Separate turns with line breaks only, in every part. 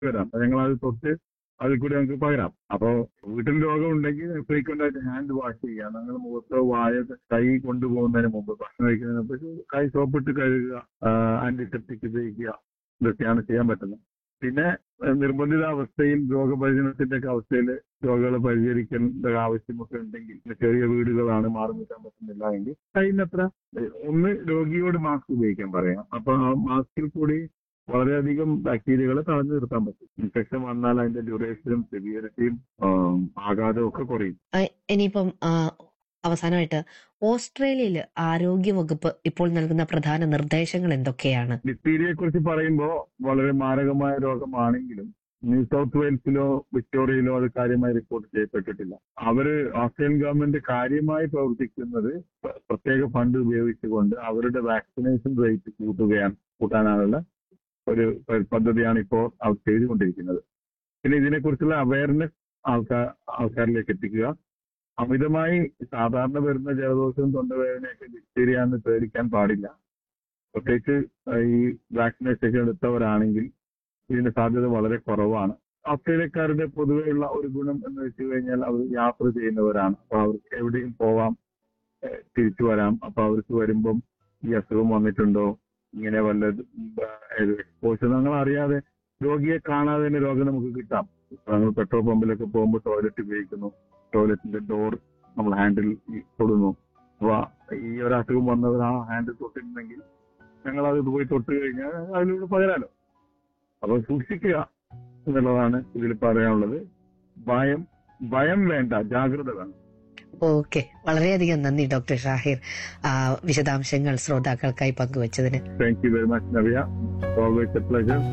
വരാം അപ്പൊ ഞങ്ങൾ അത് തൊട്ട് അതിൽ കൂടി നമുക്ക് പകരാം അപ്പോ വീട്ടിൽ രോഗം ഉണ്ടെങ്കിൽ ഫ്രീക്വന്റ് ആയിട്ട് ഹാൻഡ് വാഷ് ചെയ്യുക നിങ്ങൾ മുഖത്തോ വായ കൈ കൊണ്ടുപോകുന്നതിന് മുമ്പ് ഭക്ഷണം കഴിക്കുന്നതിന് മുമ്പ് കൈ സോപ്പിട്ട് കഴുകുക ആന്റിസെപ്റ്റിക് ഉപയോഗിക്കുക ഇതൊക്കെയാണ് ചെയ്യാൻ പറ്റുന്നത് പിന്നെ ഏഹ്, നിർബന്ധിത അവസ്ഥയിൽ രോഗപരിചരണത്തിന്റെ ഒക്കെ അവസ്ഥയിൽ രോഗികളെ പരിചരിക്കേണ്ട ആവശ്യമൊക്കെ ഉണ്ടെങ്കിൽ പിന്നെ ചെറിയ വീടുകളാണ് മാറി നിൽക്കാൻ പറ്റുന്നില്ല എങ്കിൽ കഴിയുന്നത്ര ഏഹ്, ഒന്ന് രോഗിയോട് മാസ്ക് ഉപയോഗിക്കാൻ പറയാം അപ്പൊ ആ മാസ്കിൽ കൂടി വളരെയധികം ബാക്ടീരിയകളെ തടഞ്ഞു നിർത്താൻ പറ്റും ഇൻഫെക്ഷൻ വന്നാൽ അതിന്റെ ഡ്യൂറേഷനും സിവിയറിറ്റിയും ആഘാതവും ഒക്കെ കുറയും
ആ, ഇനിയിപ്പം ആ, അവസാനമായിട്ട് ഓസ്ട്രേലിയയിൽ ആരോഗ്യ വകുപ്പ് ഇപ്പോൾ നൽകുന്ന പ്രധാന നിർദ്ദേശങ്ങൾ എന്തൊക്കെയാണ്
ഡിപ്തീരിയയെ കുറിച്ച് പറയുമ്പോൾ വളരെ മാരകമായ രോഗമാണെങ്കിലും ന്യൂ സൗത്ത് വെയിൽസിലോ വിക്ടോറിയയിലോ അത് കാര്യമായി റിപ്പോർട്ട് ചെയ്യപ്പെട്ടിട്ടില്ല അവര് ഓസ്ട്രേലിയൻ ഗവൺമെന്റ് കാര്യമായി പ്രവർത്തിക്കുന്നത് പ്ര- പ്രത്യേക ഫണ്ട് ഉപയോഗിച്ചുകൊണ്ട് അവരുടെ വാക്സിനേഷൻ റേറ്റ് കൂട്ടുകയാണ് കൂട്ടാനാനുള്ള ഒരു പ- പദ്ധതിയാണ് ഇപ്പോൾ അവർ ചെയ്തുകൊണ്ടിരിക്കുന്നത് പിന്നെ ഇതിനെക്കുറിച്ചുള്ള അവയർനെസ് ആൾക്കാർ ആൾക്കാരിലേക്ക് എത്തിക്കുക അമിതമായി സാധാരണ വരുന്ന ജലദോഷവും തൊണ്ടവേദനയൊക്കെ ഡിപ്തീരിയ എന്ന് പേടിക്കാൻ പാടില്ല പ്രത്യേകിച്ച് ഏഹ് ഈ വാക്സിനേഷൻ എടുത്തവരാണെങ്കിൽ ഇതിന്റെ സാധ്യത വളരെ കുറവാണ് ഓസ്ട്രേലിയക്കാരുടെ പൊതുവെയുള്ള ഒരു ഗുണം എന്ന് വെച്ച് കഴിഞ്ഞാൽ അവർ യാത്ര ചെയ്യുന്നവരാണ് അപ്പൊ അവർക്ക് എവിടെയും പോവാം ഏഹ് തിരിച്ചു വരാം അപ്പൊ അവർക്ക് വരുമ്പം ഈ അസുഖം വന്നിട്ടുണ്ടോ ഇങ്ങനെ വല്ല എക്സ്പോഷർ ഞങ്ങൾ അറിയാതെ രോഗിയെ കാണാതെ തന്നെ രോഗം നമുക്ക് കിട്ടാം നമ്മൾ പെട്രോൾ പമ്പിലൊക്കെ പോകുമ്പോൾ ടോയ്ലറ്റ് ഉപയോഗിക്കുന്നു ടോയ്ലറ്റിന്റെ ഡോർ നമ്മൾ ഹാൻഡിൽ തൊടുന്നു അപ്പൊ ഈ ഒരു അസുഖം വന്നവർ ആ ഹാൻഡിൽ തൊട്ടിട്ടുണ്ടെങ്കിൽ ഞങ്ങൾ അത് പോയി തൊട്ട് കഴിഞ്ഞാൽ അതിലൂടെ പകരാലോ അപ്പൊ സൂക്ഷിക്കുക എന്നുള്ളതാണ് ഇതിൽ പറയാനുള്ളത് ഭയം ഭയം വേണ്ട ജാഗ്രത വേണം
ഓക്കെ വളരെയധികം നന്ദി ഡോക്ടർ ഷാഹിർ ആ, വിശദാംശങ്ങൾ ശ്രോതാക്കൾക്കായി പങ്കുവച്ചതിന്
thank you very much Navya always a pleasure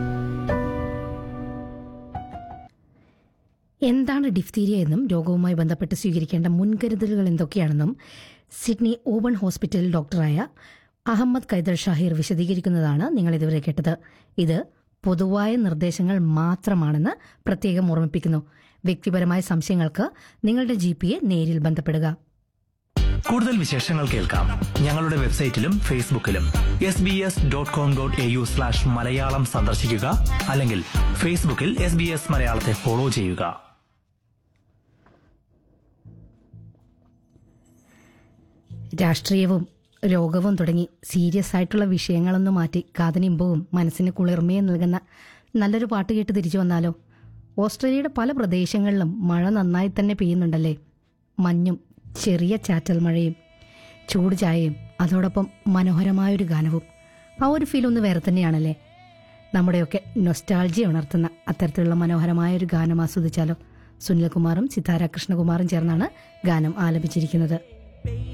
എന്താണ് ഡിഫ്തീരിയ എന്നും രോഗവുമായി ബന്ധപ്പെട്ട് സ്വീകരിക്കേണ്ട മുൻകരുതലുകൾ എന്തൊക്കെയാണെന്നും സിഡ്നി ഓവൺ ഹോസ്പിറ്റൽ ഡോക്ടറായ അഹമ്മദ് കൈദർ ഷാഹിർ വിശദീകരിക്കുന്നതാണ് നിങ്ങൾ ഇതുവരെ കേട്ടത് ഇത് പൊതുവായ നിർദ്ദേശങ്ങൾ മാത്രമാണെന്ന് പ്രത്യേകം ഓർമ്മിപ്പിക്കുന്നു വ്യക്തിപരമായ സംശയങ്ങൾക്ക് നിങ്ങളുടെ ജി പിയെ നേരിൽ ബന്ധപ്പെടുക
കൂടുതൽ വിശേഷങ്ങൾ കേൾക്കാം ഞങ്ങളുടെ വെബ്സൈറ്റിലും ഫേസ്ബുക്കിലും S B S dot com dot A U slash Malayalam സന്ദർശിക്കുക അല്ലെങ്കിൽ ഫേസ്ബുക്കിൽ എസ് ബി എസ് മലയാളത്തെ ഫോളോ ചെയ്യുക
രാഷ്ട്രീയവും രോഗവും തുടങ്ങി സീരിയസ് ആയിട്ടുള്ള വിഷയങ്ങളൊന്നും മാറ്റി കാതനിമ്പവും മനസ്സിന് കുളിർമയും നൽകുന്ന നല്ലൊരു പാട്ട് കേട്ട് തിരിച്ചു വന്നാലോ ഓസ്ട്രേലിയയുടെ പല പ്രദേശങ്ങളിലും മഴ നന്നായി തന്നെ പെയ്യുന്നുണ്ടല്ലേ മഞ്ഞും ചെറിയ ചാറ്റൽ മഴയും ചൂട് ചായയും അതോടൊപ്പം മനോഹരമായൊരു ഗാനവും ആ ഒരു ഫീൽ ഒന്ന് വേറെ തന്നെയാണല്ലേ നമ്മുടെയൊക്കെ നൊസ്റ്റാൾജിയ ഉണർത്തുന്ന അത്തരത്തിലുള്ള മനോഹരമായ ഒരു ഗാനം ആസ്വദിച്ചാലോ സുനിൽകുമാറും സിതാര കൃഷ്ണകുമാറും ചേർന്നാണ് ഗാനം ആലപിച്ചിരിക്കുന്നത്